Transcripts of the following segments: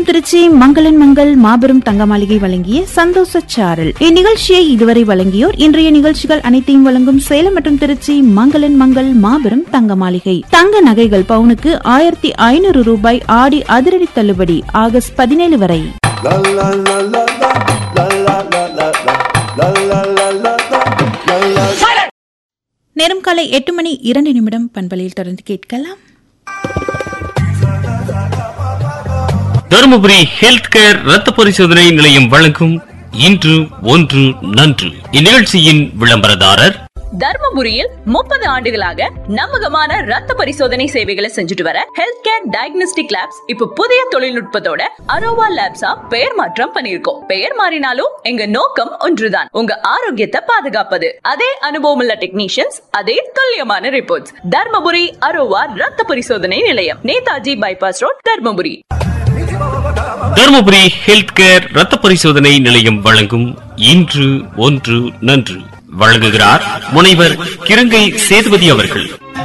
திருச்சி மங்களன் மங்கள் மாபெரும் தங்க மாளிகை வழங்கிய சந்தோஷ சாரல் இந்நிகழ்ச்சியை இதுவரை வழங்கியோர் இன்றைய நிகழ்ச்சிகள் அனைத்தையும் வழங்கும் சேலம் மற்றும் திருச்சி மங்களன் மங்கள் மாபெரும் தங்க மாளிகை தங்க நகைகள் பவுனுக்கு ஆயிரத்தி ஐநூறு ரூபாய் ஆடி அதிரடி தள்ளுபடி ஆகஸ்ட் பதினேழு வரை La la la la la la la la la la la la la la la la நேரம் காலை எட்டு மணி இரண்டு நிமிடம் பண்பலையில் தொடர்ந்து கேட்கலாம் தருமபுரி ஹெல்த் கேர் ரத்த பரிசோதனை நிலையம் வழங்கும் இன்று ஒன்று நன்று இந்நிகழ்ச்சியின் விளம்பரதாரர் தர்மபுரியில் முப்பது ஆண்டுகளாக நம்பகமான ரத்த பரிசோதனை சேவைகளை செஞ்சுட்டு வர ஹெல்த் கேர் டயக்னோஸ்டிக் லேப்ஸ் இப்ப புதிய தொழில்நுட்பத்தோட அரோவா லேப்ஸா பெயர் மாற்றம் பண்ணிருக்கோம் பெயர் மாறினாலும் எங்க நோக்கம் ஒன்றுதான் உங்க ஆரோக்கியத்தை பாதுகாப்பது அதே அனுபவம் உள்ள டெக்னீஷியன்ஸ் அதே துல்லியமான ரிப்போர்ட்ஸ் தர்மபுரி அரோவா ரத்த பரிசோதனை நிலையம் Netaji bypass road Dharmapuri Dharmapuri health care ரத்த பரிசோதனை நிலையம் வழங்கும் இன்று ஒன்று நன்று வழங்குகிறார் முனைவர் கிருங்கை சேதுபதி அவர்கள்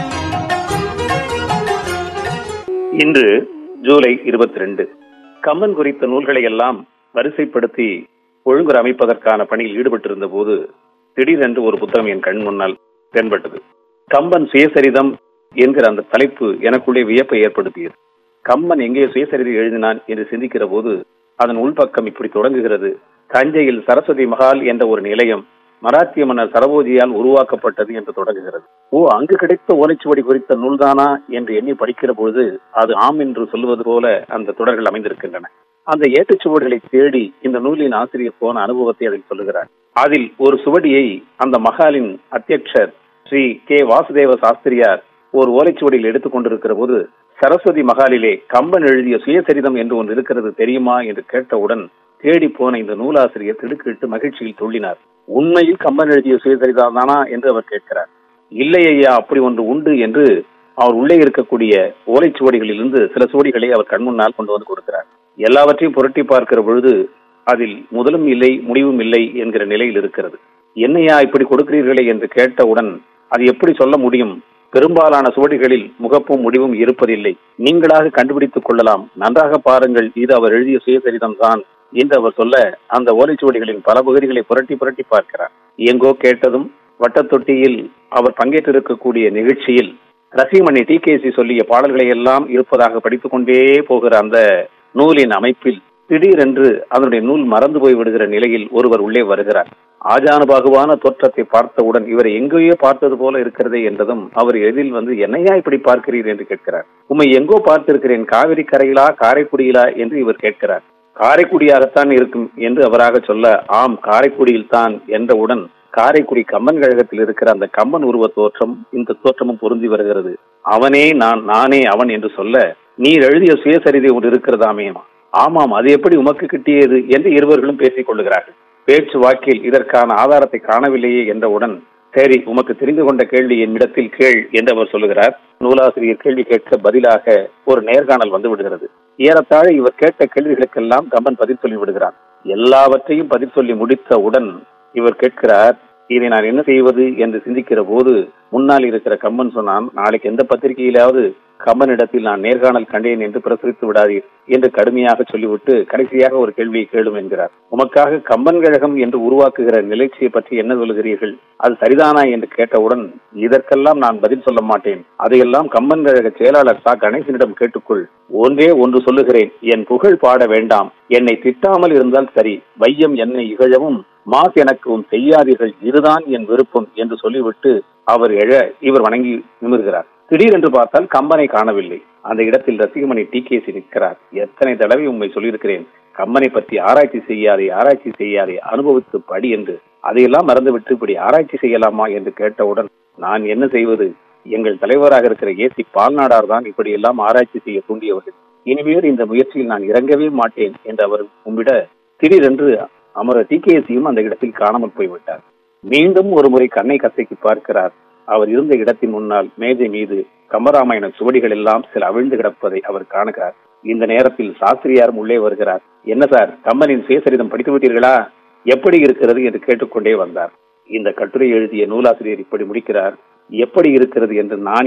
இன்று ஜூலை இருபத்தி ரெண்டு கம்மன் குறித்த நூல்களை எல்லாம் வரிசைப்படுத்தி ஒழுங்குற அமைப்பதற்கான பணியில் ஈடுபட்டிருந்த போது திடீரென்று ஒரு புத்தகம் என் கண் முன்னால் தென்பட்டது கம்பன் சுயசரிதம் என்கிற அந்த தலைப்பு எனக்குள்ளே வியப்பை ஏற்படுத்தியது கம்பன் எங்கே சுயசரிதை எழுதினான் என்று சிந்திக்கிற போது அதன் உள்பக்கம் இப்படி தொடங்குகிறது தஞ்சையில் சரஸ்வதி மகால் என்ற ஒரு நிலையம் மராத்திய மன்னர் சரபோஜியால் உருவாக்கப்பட்டது என்று தொடங்குகிறது ஓ அங்கு கிடைத்த ஓலைச்சுவடி குறித்த நூல்தானா என்று எண்ணி படிக்கிற பொழுது அது ஆம் என்று சொல்லுவது போல அந்த தொடர்கள் அமைந்திருக்கின்றன அந்த ஏட்டுச்சுவடிகளை தேடி இந்த நூலின் ஆசிரியர் போன அனுபவத்தை அதில் சொல்லுகிறார் அதில் ஒரு சுவடியை அந்த மகாலின் அத்தியட்சர் ஸ்ரீ கே வாசுதேவ சாஸ்திரியார் ஒரு ஓலைச்சுவடியில் எடுத்துக் கொண்டிருக்கிற போது சரஸ்வதி மகாலிலே கம்பன் எழுதிய சுயசரிதம் என்று ஒன்று இருக்கிறது தெரியுமா என்று கேட்டவுடன் தேடி போன இந்த நூலாசிரியர் திடுக்கிட்டு மகிழ்ச்சியில் துள்ளினார் உண்மையில் கம்பன் எழுதிய சுயசரிதம் தானா என்று அவர் கேட்கிறார் இல்லை ஐயா அப்படி ஒன்று உண்டு என்று அவர் உள்ளே இருக்கக்கூடிய ஓலைச்சுவடிகளிலிருந்து சில சுவடிகளை அவர் கண்முன்னால் கொண்டு வந்து கொடுக்கிறார் எல்லாவற்றையும் புரட்டி பார்க்கிற பொழுது அதில் முதலும் இல்லை முடிவும் இல்லை என்கிற நிலையில் இருக்கிறது என்னையா இப்படி கொடுக்கிறீர்களே என்று கேட்டவுடன் அது எப்படி சொல்ல முடியும் பெரும்பாலான சுவடிகளில் முகப்பும் முடிவும் இருப்பதில்லை நீங்களாக கண்டுபிடித்துக் கொள்ளலாம் நன்றாக பாருங்கள் இது அவர் எழுதிய சுயசரிதம் தான் என்று அவர் சொல்ல அந்த ஓலைச்சுவடிகளின் பல பகுதிகளை புரட்டி புரட்டி பார்க்கிறார் எங்கோ கேட்டதும் வட்டத்தொட்டியில் அவர் பங்கேற்றிருக்கக்கூடிய நிகழ்ச்சியில் ரசிகமணி டி கேசி சொல்லிய பாடல்களை எல்லாம் இருப்பதாக படித்துக் கொண்டே போகிற அந்த நூலின் அமைப்பில் திடீரென்று அதனுடைய நூல் மறந்து போய் விடுகிற நிலையில் ஒருவர் உள்ளே வருகிறார் ஆஜானுபாகுவான தோற்றத்தை பார்த்தவுடன் இவரை எங்கேயோ பார்த்தது போல இருக்கிறதே என்றதும் அவர் எதில் வந்து என்னையா இப்படி பார்க்கிறீர் என்று கேட்கிறார் உம்மை எங்கோ பார்த்திருக்கிறேன் காவிரி கரையிலா காரைக்குடியிலா என்று இவர் கேட்கிறார் காரைக்குடியாகத்தான் இருக்கும் என்று அவராக சொல்ல ஆம் காரைக்குடியில் தான் என்றவுடன் காரைக்குடி கம்பன் கழகத்தில் இருக்கிற அந்த கம்பன் உருவ தோற்றம் இந்த தோற்றமும் பொருந்தி வருகிறது அவனே நான் நானே அவன் என்று சொல்ல நீர் எழுதிய சுயசரிதை ஒன்று இருக்கிறதாமே ஆமாம் அது எப்படி உமக்கு கிட்டியது என்று இருவர்களும் பேசிக் கொள்ளுகிறார்கள் பேச்சு வாக்கில் இதற்கான ஆதாரத்தை காணவில்லையே என்றவுடன் சரி உமக்கு தெரிந்து கொண்ட கேள்வி என்னிடத்தில் கேள் என்று அவர் சொல்லுகிறார் நூலாசிரியர் கேள்வி கேட்க பதிலாக ஒரு நேர்காணல் வந்து விடுகிறது ஏறத்தாழ இவர் கேட்ட கேள்விகளுக்கெல்லாம் கம்பன் பதில் சொல்லி விடுகிறார் எல்லாவற்றையும் பதில் சொல்லி முடித்தவுடன் இவர் கேட்கிறார் இதை நான் என்ன செய்வது என்று சிந்திக்கிற போது முன்னால் இருக்கிற கம்பன் சொன்னான் நாளைக்கு எந்த பத்திரிகையிலாவது கம்பனிடத்தில் நான் நேர்காணல் கண்டேன் என்று பிரசுரித்து விடாதீர் என்று கடுமையாக சொல்லிவிட்டு கடைசியாக ஒரு கேள்வியை கேளும் என்கிறார் உமக்காக கம்பன் கழகம் என்று உருவாக்குகிற நிலைச்சியை பற்றி என்ன சொல்கிறீர்கள் அது சரிதானா என்று கேட்டவுடன் இதற்கெல்லாம் நான் பதில் சொல்ல மாட்டேன் அதையெல்லாம் கம்பன் கழக செயலாளர் சா கணேசனிடம் கேட்டுக்கொள் ஒன்றே ஒன்று சொல்லுகிறேன் என் புகழ் பாட வேண்டாம் என்னை திட்டாமல் இருந்தால் சரி வையம் என்னை இகழவும் மாஸ் எனக்கும் செய்யாதீர்கள் இதுதான் என் விருப்பம் என்று சொல்லிவிட்டு அவர் எழ இவர் வணங்கி நிமிர்கிறார் திடீரென்று பார்த்தால் கம்பனை காணவில்லை அந்த இடத்தில் ரசிகமணி டி கேசி நிற்கிறார் எத்தனை தடவை உண்மை சொல்லியிருக்கிறேன் கம்பனை பற்றி ஆராய்ச்சி செய்யாதே ஆராய்ச்சி செய்யாதே அனுபவித்து படி என்று அதையெல்லாம் மறந்துவிட்டு இப்படி ஆராய்ச்சி செய்யலாமா என்று கேட்டவுடன் நான் என்ன செய்வது எங்கள் தலைவராக இருக்கிற ஏசி பால்நாடார் தான் இப்படி எல்லாம் ஆராய்ச்சி செய்ய தூண்டியவர்கள் இனிமேல் இந்த முயற்சியில் நான் இறங்கவே மாட்டேன் என்று அவர் உம்மிட திடீரென்று அமர டி கேசியும் அந்த இடத்தில் காணாமல் போய்விட்டார் மீண்டும் ஒரு முறை கண்ணை கசக்கி பார்க்கிறார் அவர் இருந்த இடத்தின் முன்னால் மேஜை மீது கம்பராமாயண சுவடிகள் எல்லாம் சில அவிழ்ந்து கிடப்பதை அவர் காணுகிறார் இந்த நேரத்தில் சாஸ்திரியாரும் உள்ளே வருகிறார் என்ன சார் கம்பனின் சுயசரிதம் படித்து விட்டீர்களா எப்படி இருக்கிறது என்று கேட்டுக்கொண்டே வந்தார் இந்த கட்டுரை எழுதிய நூலாசிரியர் இப்படி முடிக்கிறார் எப்படி இருக்கிறது என்று நான்